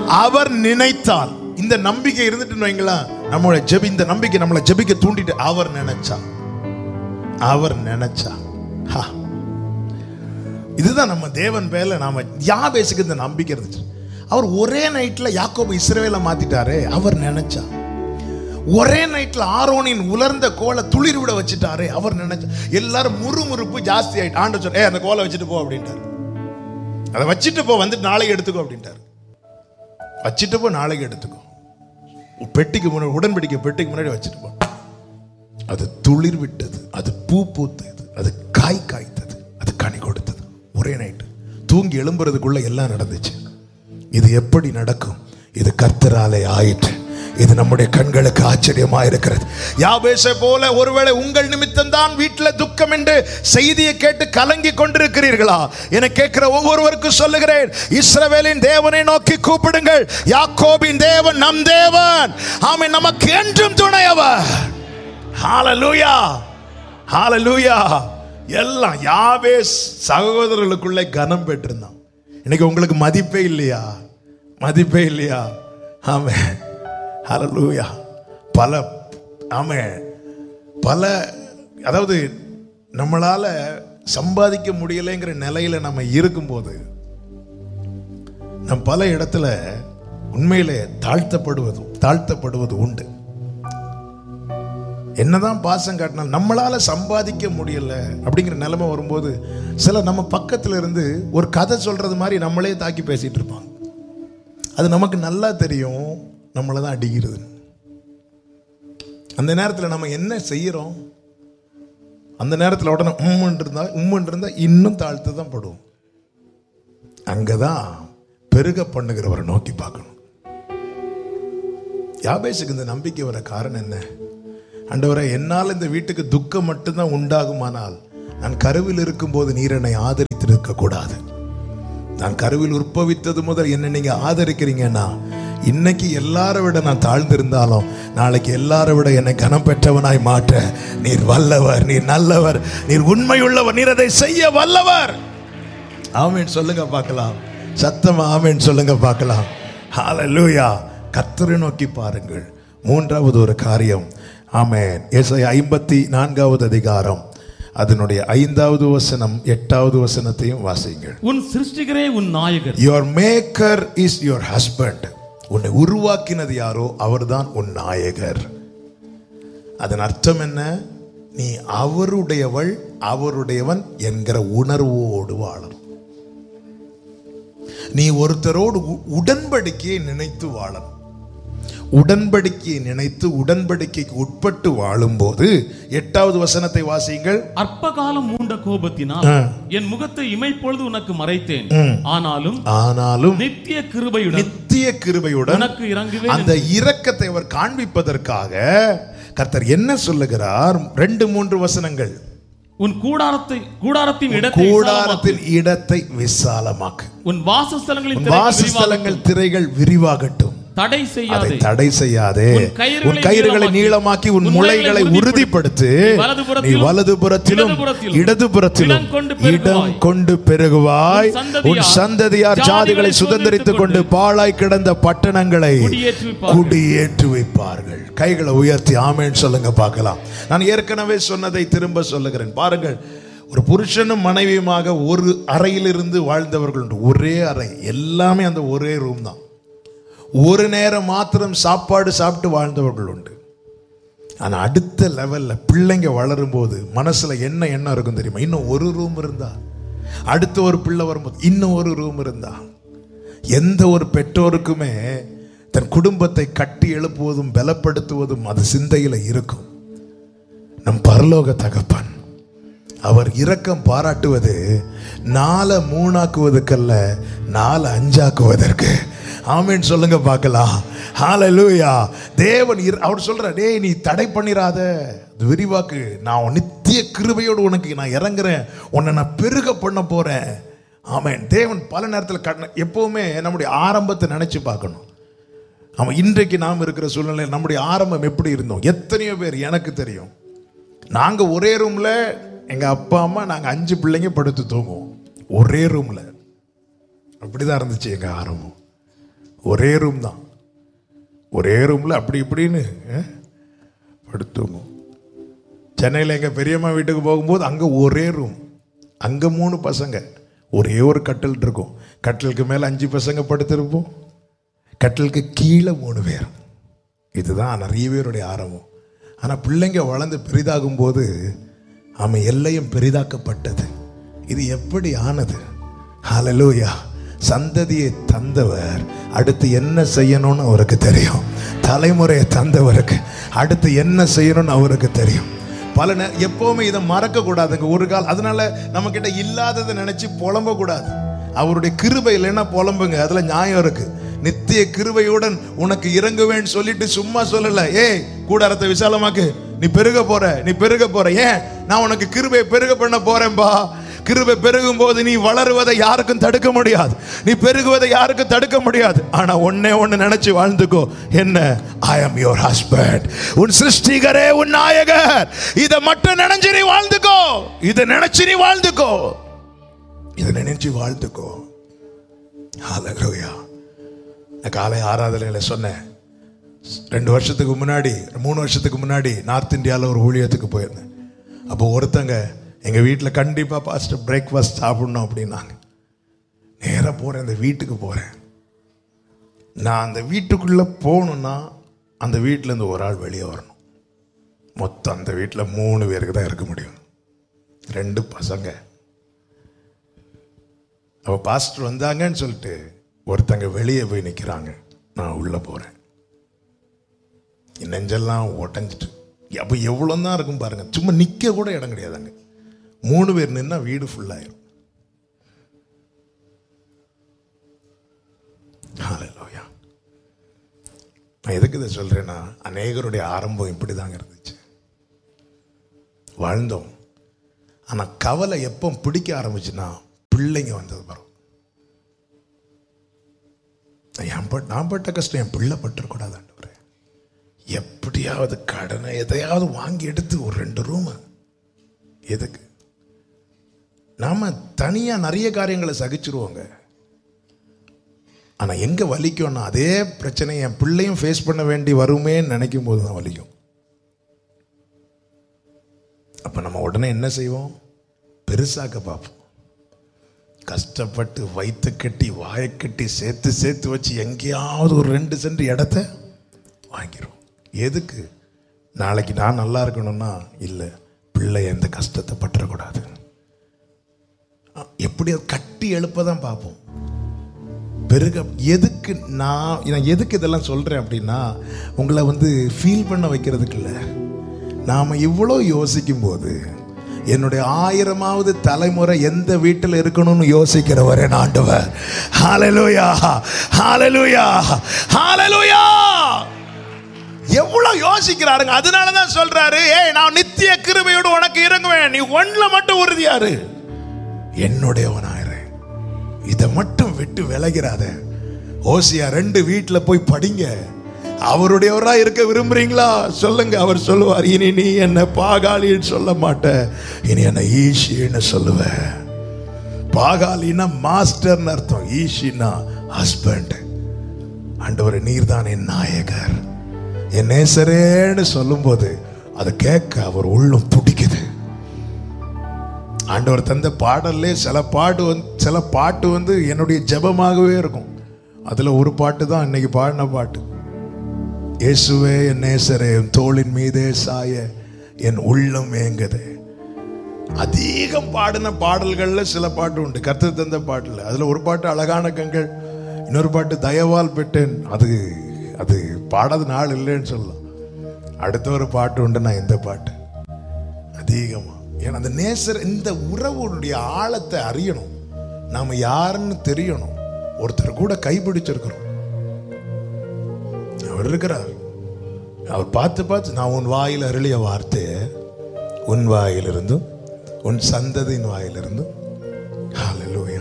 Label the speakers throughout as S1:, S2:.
S1: அவர் நினைத்தால் இந்த நம்பிக்கை இருந்துட்டு வைங்களா நம்மளோட ஜெபி இந்த நம்பிக்கை நம்மளை ஜெபிக்க தூண்டிட்டு அவர் நினைச்சா அவர் நினைச்சா ஹா. இதுதான் நம்ம தேவன் பேர்ல நாம யாபேசுக்கு இந்த நம்பிக்கை இருந்துச்சு அவர் ஒரே நைட்ல யாக்கோபு இஸ்ரவேலை மாத்திட்டாரே அவர் நினைச்சா ஒரே நைட்ல ஆரோனின் உலர்ந்த கோலை துளிர் விட வச்சுட்டாரே அவர் நினைச்சா எல்லாரும் முறுமுறுப்பு ஜாஸ்தி ஆயிட்டு ஆண்டு சொன்ன ஏ அந்த கோலை வச்சுட்டு போ அப்படின்ட்டாரு அதை வச்சுட்டு போ வந்துட்டு நாளைக்கு எடுத்துக்கோ அப்படின்ட்டாரு வச்சுட்டு போ நாளைக்கு எடுத்துக்கோ பெட்டிக்கு முன்னாடி உடன்படிக்கை பெட்டிக்கு முன்னாடி வச்சுட்டு போ அது துளிர் விட்டது அது பூ பூத்தது அது காய் காய்த்தது அது கனி கொடுத்தது ஒரே நைட்டு தூங்கி எழும்புறதுக்குள்ள எல்லாம் நடந்துச்சு இது எப்படி நடக்கும் இது கர்த்தராலே ஆயிற்று இது நம்முடைய கண்களுக்கு ஆச்சரியமா இருக்கிறது யாபேசை போல ஒருவேளை உங்கள் நிமித்தம் தான் வீட்டில் துக்கம் என்று செய்தியை கேட்டு கலங்கி கொண்டிருக்கிறீர்களா என கேட்கிற ஒவ்வொருவருக்கும் சொல்லுகிறேன் இஸ்ரவேலின் தேவனை நோக்கி கூப்பிடுங்கள் யாக்கோபின் தேவன் நம் தேவன் ஆமென் நமக்கு என்றும் துணையவர் ஹalleluya ஹalleluya எல்லாம் யாவேஸ் சகோதரர்களுக்குள்ளே கனம் பெற்றிருந்தான் இன்னைக்கு உங்களுக்கு மதிப்பே இல்லையா மதிப்பே இல்லையா ஆமே ஹalleluya பல ஆமே பல அதாவது நம்மளால சம்பாதிக்க முடியலைங்கிற நிலையில நம்ம இருக்கும்போது நம் பல இடத்துல உண்மையிலே தாழ்த்தப்படுவது தாழ்த்தப்படுவது உண்டு என்னதான் பாசம் காட்டினாலும் நம்மளால சம்பாதிக்க முடியல அப்படிங்கிற நிலைமை வரும்போது சில நம்ம பக்கத்துல இருந்து ஒரு கதை சொல்றது மாதிரி நம்மளே தாக்கி பேசிட்டு இருப்பாங்க அது நமக்கு நல்லா தெரியும் நம்மளை தான் அடிக்கிறது அந்த நேரத்தில் நம்ம என்ன செய்யறோம் அந்த நேரத்தில் உடனே உம்முன் இருந்தா உம்முன் இருந்தா இன்னும் தாழ்த்து தான் படுவோம் அங்கதான் பெருக பண்ணுகிறவரை நோக்கி பார்க்கணும் யாபேசுக்கு இந்த நம்பிக்கை வர காரணம் என்ன ஆண்டவரே என்னால் இந்த வீட்டுக்கு துக்கம் மட்டும்தான் உண்டாகுமானால் நான் கருவில் இருக்கும்போது நீர் என்னை ஆதரித்திருக்க கூடாது நான் கருவில் உற்பவித்தது முதல் என்ன நீங்க ஆதரிக்கிறீங்கன்னா இன்னைக்கு எல்லாரை விட நான் தாழ்ந்திருந்தாலும் நாளைக்கு எல்லாரை விட என்னை கனம் பெற்றவனாய் மாற்ற நீர் வல்லவர் நீர் நல்லவர் நீர் உண்மையுள்ளவர் நீர் அதை செய்ய வல்லவர் ஆமேன் சொல்லுங்க பார்க்கலாம் சத்தமா ஆமேன் சொல்லுங்க பார்க்கலாம் ஹalleluya கர்த்தரை நோக்கி பாருங்கள் மூன்றாவது ஒரு காரியம் ஆமென் ஏசாயா ஐம்பத்தி நான்காவது அதிகாரம் அதனுடைய ஐந்தாவது வசனம் எட்டாவது வசனத்தையும் வாசிங்கள்
S2: உன் சிருஷ்டிகரே உன் நாயகர்
S1: your maker is your husband உன்னை உருவாக்கினது யாரோ அவர்தான் உன் நாயகர் அதன் அர்த்தம் என்ன நீ அவருடையவள் அவருடையவன் என்கிற உணர்வோடு வாழணும் நீ ஒருத்தரோடு உ- உடன்படிக்கையை நினைத்து வாழணும் உடன்படிக்கையை நினைத்து உடன்படிக்கைக்கு உட்பட்டு வாழும்போது எட்டாவது வசனத்தை வாசியுங்கள்
S2: அற்ப காலம் மூண்ட கோபத்தினால்
S1: ஆ.
S2: என் முகத்தை இமைப்பொழுது உனக்கு மறைத்தேன் ஆனாலும்
S1: ஆனாலும்
S2: நித்திய கிருபையுடன்
S1: நித்திய கிருபையுடன்
S2: உனக்கு இறங்குவேன்
S1: அந்த இரக்கத்தை அவர் காண்பிப்பதற்காக கர்த்தர் என்ன சொல்லுகிறார் ரெண்டு மூன்று வசனங்கள்
S2: உன் கூடாரத்தை கூடாரத்தின் இடத்தை விசாலமாக்கு.
S1: கூடாரத்தின் இடத்தை விசாலமாக்கு
S2: உன் வாசஸ்தலங்களின்
S1: உன்
S2: திரைக்கு
S1: வாசஸ்தலங்கள் திரைகள் விரிவாகட்டும்
S2: விரிவாக்கு. தடை
S1: அதை
S2: செய்யாதே
S1: தடை செய்யாதே
S2: உன் கயிறுகளை
S1: உன் கயிறுகளை
S2: நீளமாக்கி,
S1: நீளமாக்கி உன்
S2: உன்
S1: முளைகளை
S2: முளைகளை
S1: உறுதிப்படுத்து
S2: நீ
S1: நீ
S2: வலதுபுறத்திலும்,
S1: வலதுபுறத்திலும்
S2: இடதுபுறத்திலும்,
S1: இடதுபுறத்திலும்
S2: இடம் கொண்டு
S1: இடம்
S2: பெருகுவாய்.
S1: கொண்டு பெருகுவாய்
S2: உன் சந்ததியார்
S1: உன் சந்ததியார் ஜாதிகளை
S2: ஜாதிகளை
S1: சுதந்திரித்துக் கொண்டு பாழாய் கிடந்த பட்டணங்களை
S2: குடியேற்றி வைப்பார்கள்.
S1: குடியேற்றி வைப்பார்கள் கைகளை உயர்த்தி ஆமேன்னு சொல்லுங்க பார்க்கலாம் நான் ஏற்கனவே சொன்னதை திரும்ப சொல்லுகிறேன் பாருங்கள் ஒரு புருஷனும் மனைவியுமாக ஒரு அறையிலிருந்து வாழ்ந்தவர்கள் உண்டு ஒரே அறை எல்லாமே அந்த ஒரே ரூம் தான் ஒரு நேரம் மாத்திரம் சாப்பாடு சாப்பிட்டு வாழ்ந்தவர்கள் உண்டு ஆனா அடுத்த லெவல்ல பிள்ளைங்க வளரும்போது மனசுல என்ன எண்ணம் இருக்கும் தெரியுமா இன்னும் ஒரு ரூம் இருந்தா அடுத்த ஒரு பிள்ளை வரும்போது இன்னும் ஒரு ரூம் இருந்தா எந்த ஒரு பெற்றோருக்குமே தன் குடும்பத்தை கட்டி எழுப்புவதும் பலப்படுத்துவதும் அது சிந்தையில இருக்கும் நம் பரலோக தகப்பன் அவர் இரக்கம் பாராட்டுவது நாளை மூணாக்குவதற்கல்ல நாளை அஞ்சாக்குவதற்கு ஆமேன்னு சொல்லுங்க பார்க்கலாம் ஹalleluya தேவன் இர- அவர் சொல்ற டேய் நீ தடை பண்ணிராத அது விரிவாக்கு நான் உன் நித்திய கிருபையோடு உனக்கு நான் இறங்குறேன் உன்னை நான் பெருக பண்ண போறேன் ஆமென் தேவன் பல நேரத்தில் கண்ண எப்பவுமே நம்முடைய ஆரம்பத்தை நினைச்சு பார்க்கணும் ஆமாம் இன்றைக்கு நாம் இருக்கிற சூழ்நிலையில் நம்முடைய ஆரம்பம் எப்படி இருந்தோம் எத்தனையோ பேர் எனக்கு தெரியும் நாங்கள் ஒரே ரூமில் எங்கள் அப்பா அம்மா நாங்கள் அஞ்சு பிள்ளைங்க படுத்து தூங்குவோம் ஒரே ரூமில் அப்படிதான் இருந்துச்சு எங்கள் ஆரம்பம் ஒரே ரூம் தான் ஒரே ரூமில் அப்படி இப்படின்னு அஹ், படுத்துங்க சென்னையில் எங்கள் பெரியம்மா வீட்டுக்கு போகும்போது அங்கே ஒரே ரூம் அங்கே மூணு பசங்க ஒரே ஒரு கட்டில் இருக்கும் கட்டிலுக்கு மேலே அஞ்சு பசங்க படுத்திருப்போம் கட்டிலுக்கு கீழே மூணு பேர் இதுதான் நிறைய பேருடைய ஆரம்பம் ஆனால் பிள்ளைங்க வளர்ந்து பெரிதாகும் போது அவன் எல்லையும் பெரிதாக்கப்பட்டது இது எப்படி ஆனது ஹalleluya சந்ததியை தந்தவர் அடுத்து என்ன செய்யணும்னு அவருக்கு தெரியும் தலைமுறையை தந்தவருக்கு அடுத்து என்ன செய்யணும்னு அவருக்கு தெரியும் பல நே எப்பவுமே இதை மறக்க கூடாதுங்க ஒரு கால் அதனால நம்ம கிட்ட இல்லாததை நினைச்சு புலம்ப கூடாது அவருடைய கிருபை இல்லைன்னா புலம்புங்க அதுல நியாயம் இருக்கு நித்திய கிருபையுடன் உனக்கு இறங்குவேன்னு சொல்லிட்டு சும்மா சொல்லல ஏய் கூடாரத்தை விசாலமாக்கு நீ பெருக போற நீ பெருக போற ஏன் நான் உனக்கு கிருபையை பெருக பண்ண போறேன்பா கிருபை பெருகும் போது நீ வளருவதை யாருக்கும் தடுக்க முடியாது நீ பெருகுவதை யாருக்கும் தடுக்க முடியாது ஆனா ஒன்னே ஒண்ணு நினைச்சு வாழ்ந்துக்கோ என்ன ஐ அம் யுவர் ஹஸ்பண்ட் உன் சிருஷ்டிகரே உன் நாயகர் இதை மட்டும் நினைச்சு நீ வாழ்ந்துக்கோ இதை நினைச்சு நீ வாழ்ந்துக்கோ இதை நினைச்சு வாழ்ந்துக்கோ ஹalleluya நான் காலை ஆராதனையில சொன்னேன் ரெண்டு வருஷத்துக்கு முன்னாடி மூணு வருஷத்துக்கு முன்னாடி நார்த் இந்தியாவில் ஒரு ஊழியத்துக்கு போயிருந்தேன் அப்போ ஒருத்தங்க எங்கள் வீட்டில் கண்டிப்பாக பாஸ்டர் பிரேக்ஃபாஸ்ட் சாப்பிடணும் அப்படின்னாங்க நேராக போகிறேன் அந்த வீட்டுக்கு போகிறேன் நான் அந்த வீட்டுக்குள்ளே போகணுன்னா அந்த வீட்டிலேருந்து ஒரு ஆள் வெளியே வரணும் மொத்தம் அந்த வீட்டில் மூணு பேருக்கு தான் இருக்க முடியும் ரெண்டு பசங்க அவ பாஸ்டர் வந்தாங்கன்னு சொல்லிட்டு ஒருத்தங்க வெளியே போய் நிற்கிறாங்க நான் உள்ளே போகிறேன் என் நெஞ்செல்லாம் உடஞ்சிட்டு அப்போ எவ்வளோ தான் இருக்கும் பாருங்க சும்மா நிற்க கூட இடம் கிடையாதுங்க மூணு பேர் நின்னா வீடு ஃபுல்லாயிரும் ஹalleluya. நான் எதுக்கு இதை சொல்றேன்னா அநேகருடைய ஆரம்பம் இப்படி தாங்க இருந்துச்சு வாழ்ந்தோம் ஆனா கவலை எப்போ பிடிக்க ஆரம்பிச்சுன்னா பிள்ளைங்க வந்தது வரும் என் பட் நான் பட்ட கஷ்டம் என் பிள்ளை பட்டுறக்கூடாது ஆண்டவரே எப்படியாவது கடனை எதையாவது வாங்கி எடுத்து ஒரு ரெண்டு ரூம் எதுக்கு நாம தனியா நிறைய காரியங்களை சகிச்சிருவோங்க ஆனா எங்க வலிக்கும்னா அதே பிரச்சனை என் பிள்ளையும் ஃபேஸ் பண்ண வேண்டி வருமேன்னு நினைக்கும் போது தான் வலிக்கும் அப்ப நம்ம உடனே என்ன செய்வோம் பெருசாக்க பார்ப்போம் கஷ்டப்பட்டு வயிற்று கட்டி வாயை கட்டி சேர்த்து சேர்த்து வச்சு எங்கேயாவது ஒரு ரெண்டு சென்ட் இடத்த வாங்கிரும் எதுக்கு நாளைக்கு நான் நல்லா இருக்கணும்னா இல்லை பிள்ளை எந்த கஷ்டத்தை பற்றக்கூடாது அ- எப்படி அதை கட்டி எழுப்ப தான் பார்ப்போம் பெருக எதுக்கு நான் நான் எதுக்கு இதெல்லாம் சொல்கிறேன் அப்படின்னா உங்களை வந்து ஃபீல் பண்ண வைக்கிறதுக்கு இல்லை நாம் இவ்வளோ யோசிக்கும் போது என்னுடைய ஆயிரமாவது தலைமுறை எந்த வீட்டில் இருக்கணும்னு யோசிக்கிறவர் என் ஆண்டவர் ஹalleluya ஹalleluya ஹalleluya எவ்வளவு யோசிக்கிறாருங்க அதனால தான் சொல்றாரு ஏய் நான் நித்திய கிருபையோடு உனக்கு இறங்குவேன் நீ ஒண்ணுல மட்டும் உறுதியாரு என்னுடையவனாயிரு இதை மட்டும் விட்டு விலகிறாத ஓசியா ரெண்டு வீட்டில் போய் படிங்க அவருடையவரா இருக்க விரும்புறீங்களா சொல்லுங்க அவர் சொல்லுவார் இனி நீ என்ன பாகாலின்னு சொல்ல மாட்ட இனி என்ன ஈஷின்னு சொல்லுவ பாகாலினா மாஸ்டர்னு அர்த்தம் ஈஷினா ஹஸ்பண்ட் ஆண்டவர் நீர்தான் என் நாயகர் என் நேசரேன்னு சொல்லும்போது அதை கேட்க அவர் உள்ளம் துடிக்குது ஆண்டவர் தந்த பாடல்லே சில பாட்டு வந்து சில பாட்டு வந்து என்னுடைய ஜெபமாகவே இருக்கும் அதுல ஒரு பாட்டு தான் இன்னைக்கு பாடின பாட்டு இயேசுவே என் நேசரே என் தோளின் மீதே சாய என் உள்ளம் ஏங்குது அதிகம் பாடின பாடல்கள்ல சில பாட்டு உண்டு கர்த்தர் தந்த பாட்டுல அதுல ஒரு பாட்டு அழகான கண்கள் இன்னொரு பாட்டு தயவால் பெற்றேன் அது அது பாடாத நாள் இல்லைன்னு சொல்லலாம் அடுத்த ஒரு பாட்டு உண்டு நான் இந்த பாட்டு அதிகமா ஏன்னா அந்த நேசர் இந்த உறவுடைய ஆழத்தை அறியணும் நாம யாருன்னு தெரியணும் ஒருத்தர் கூட கைப்பிடிச்சிருக்கிறோம் அவர் இருக்கிறார் அவர் பார்த்து பார்த்து நான் உன் வாயில் அருளிய வார்த்தை உன் வாயிலிருந்தும் உன் சந்ததியின் வாயிலிருந்தும் ஹalleluya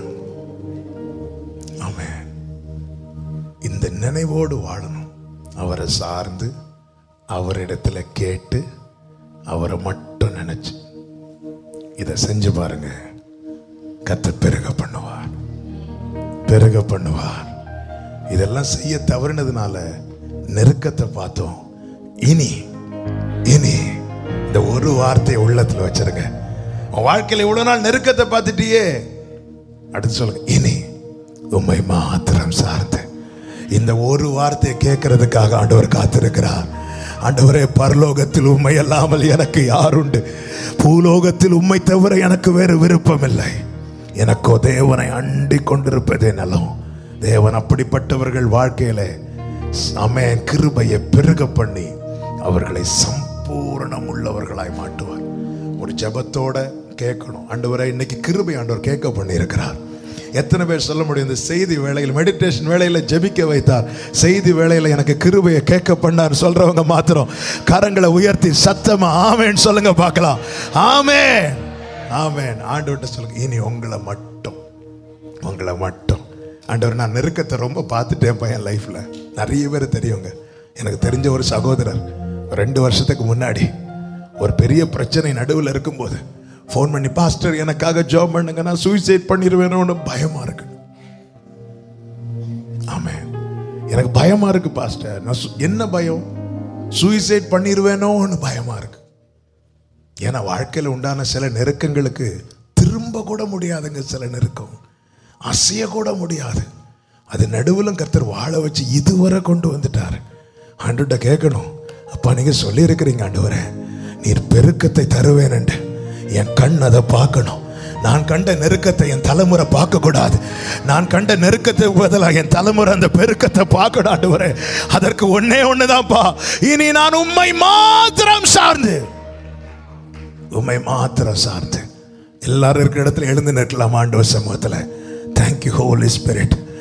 S1: ஆமென் இந்த நினைவோடு வாழணும் அவரை சார்ந்து அவரிடத்துல கேட்டு அவரை மட்டும் நினைச்சு இதை செஞ்சு பாருங்க கத்த பெருக பண்ணுவார் பெருக பண்ணுவார் இதெல்லாம் செய்ய தவறினதுனால நெருக்கத்தை பார்த்தோம் இனி இனி இந்த ஒரு வார்த்தையை உள்ளத்துல வச்சிருங்க உன் வாழ்க்கையில இவ்வளவு நாள் நெருக்கத்தை பார்த்துட்டியே அடுத்து சொல்லுங்க இனி உம்மை மாத்திரம் சார்ந்து இந்த ஒரு வார்த்தையை கேட்கறதுக்காக ஆண்டவர் காத்திருக்கிறார் ஆண்டவரே பரலோகத்தில் உண்மை அல்லாமல் எனக்கு யாருண்டு பூலோகத்தில் உண்மை தவிர எனக்கு வேறு விருப்பம் இல்லை எனக்கோ தேவனை அண்டி கொண்டிருப்பதே நலம் தேவன் அப்படிப்பட்டவர்கள் வாழ்க்கையில அமேன் கிருபையை பெருக பண்ணி அவர்களை சம்பூரணம் உள்ளவர்களாய் மாட்டுவார் ஒரு ஜெபத்தோட கேட்கணும் ஆண்டவரை இன்னைக்கு கிருபை ஆண்டவர் கேட்க பண்ணியிருக்கிறார் எத்தனை பேர் சொல்ல முடியும் இந்த செய்தி வேளையில் மெடிடேஷன் வேளையில் ஜெபிக்க வைத்தார் செய்தி வேளையில் எனக்கு கிருபையை கேட்க பண்ணார் சொல்றவங்க மாத்திரம் கரங்களை உயர்த்தி சத்தமா ஆமேன்னு சொல்லுங்க பார்க்கலாம் ஆமென் ஆமென் ஆண்டவர்கிட்ட சொல்லுங்க இனி உங்களை மட்டும் உங்களை மட்டும் ஆண்டவர் நான் நெருக்கத்தை ரொம்ப பார்த்துட்டேன் பையன் லைஃப்ல நிறைய பேர் தெரியுங்க எனக்கு தெரிஞ்ச ஒரு சகோதரர் ரெண்டு வருஷத்துக்கு முன்னாடி ஒரு பெரிய பிரச்சனை நடுவில் இருக்கும்போது ஃபோன் பண்ணி பாஸ்டர் எனக்காக ஜாப் பண்ணுங்க நான் சூசைட் பண்ணிடுவேணும்னு பயமா இருக்கு ஆமென் எனக்கு பயமா இருக்கு பாஸ்டர் நான் சு- என்ன பயம் சூசைட் பண்ணிடுவேனோன்னு பயமா இருக்கு ஏன்னா வாழ்க்கையில் உண்டான சில நெருக்கங்களுக்கு திரும்ப கூட முடியாதுங்க சில நெருக்கம் அசைய கூட முடியாது அது நடுவிலும் கர்த்தர் வாழ வச்சு இதுவரை கொண்டு வந்துட்டார் ஆண்டுகிட்ட கேட்கணும் அப்பா நீங்க சொல்லியிருக்கிறீங்க ஆண்டவரே நீர் பெருக்கத்தை தருவேன் என் கண் அதை பார்க்கணும் நான் கண்ட நெருக்கத்தை என் தலைமுறை பார்க்க கூடாது நான் கண்ட நெருக்கத்துக்கு பதிலாக என் தலைமுறை அந்த பெருக்கத்தை பார்க்கணும் ஆண்டவரே அதற்கு ஒன்னே ஒண்ணுதான்ப்பா இனி நான் உம்மை மாத்திரம் சார்ந்து உம்மை மாத்திரம் சார்ந்து எல்லாரும் இருக்கிற இடத்துல எழுந்து நிற்கலாம் ஆண்டவர் சமூகத்தில் தேங்க்யூ ஹோலி ஸ்பிரிட்